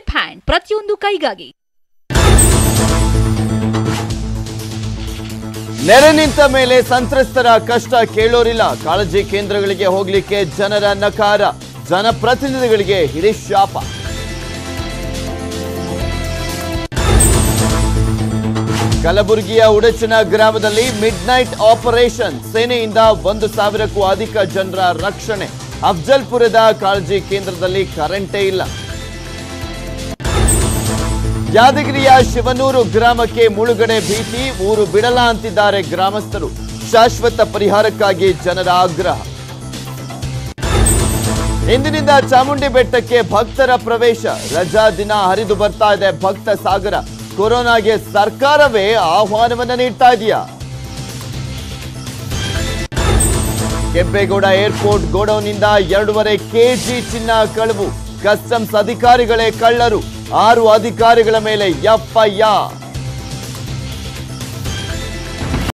left hand ಪ್ರತಿಯೊಂದು ಕೈಗಾಗಿ ನೆರೆ ನಿಂತ ಮೇಲೆ ಸಂತ್ರಸ್ತರ ಕಷ್ಟ ಕೇಳೋರಿಲ್ಲ ಕಾಳಜಿ ಕೇಂದ್ರಗಳಿಗೆ ಹೋಗ್ಲಿಕ್ಕೆ ಜನರ ನಕಾರ ಜನಪ್ರತಿನಿಧಿಗಳಿಗೆ ಹಿರಿಶಾಪ ಕಲಬುರಗಿಯ ಉಡಚಿನ ಗ್ರಾಮದಲ್ಲಿ ಮಿಡ್ ನೈಟ್ ಆಪರೇಷನ್ ಸೇನೆಯಿಂದ ಒಂದು ಸಾವಿರಕ್ಕೂ ಅಧಿಕ ಜನರ ರಕ್ಷಣೆ ಅಫ್ಜಲ್ಪುರದ ಕಾಳಜಿ ಕೇಂದ್ರದಲ್ಲಿ ಕರೆಂಟೇ ಇಲ್ಲ ಯಾದಗಿರಿಯ ಶಿವನೂರು ಗ್ರಾಮಕ್ಕೆ ಮುಳುಗಡೆ ಭೀತಿ ಊರು ಬಿಡಲ ಅಂತಿದ್ದಾರೆ ಗ್ರಾಮಸ್ಥರು ಶಾಶ್ವತ ಪರಿಹಾರಕ್ಕಾಗಿ ಜನರ ಆಗ್ರಹ ಇಂದಿನಿಂದ ಚಾಮುಂಡಿ ಬೆಟ್ಟಕ್ಕೆ ಭಕ್ತರ ಪ್ರವೇಶ ರಜಾ ದಿನ ಹರಿದು ಬರ್ತಾ ಇದೆ ಭಕ್ತ ಸಾಗರ ಕೊರೋನಾಗೆ ಸರ್ಕಾರವೇ ಆಹ್ವಾನವನ್ನ ನೀಡ್ತಾ ಇದೆಯಾ ಕೆಂಪೇಗೌಡ ಏರ್ಪೋರ್ಟ್ ಗೋಡೌನ್ನಿಂದ ಎರಡೂವರೆ ಕೆಜಿ ಚಿನ್ನ ಕಳವು ಕಸ್ಟಮ್ಸ್ ಅಧಿಕಾರಿಗಳೇ ಕಳ್ಳರು ಆರು ಅಧಿಕಾರಿಗಳ ಮೇಲೆ ಎಫ್ಐಆರ್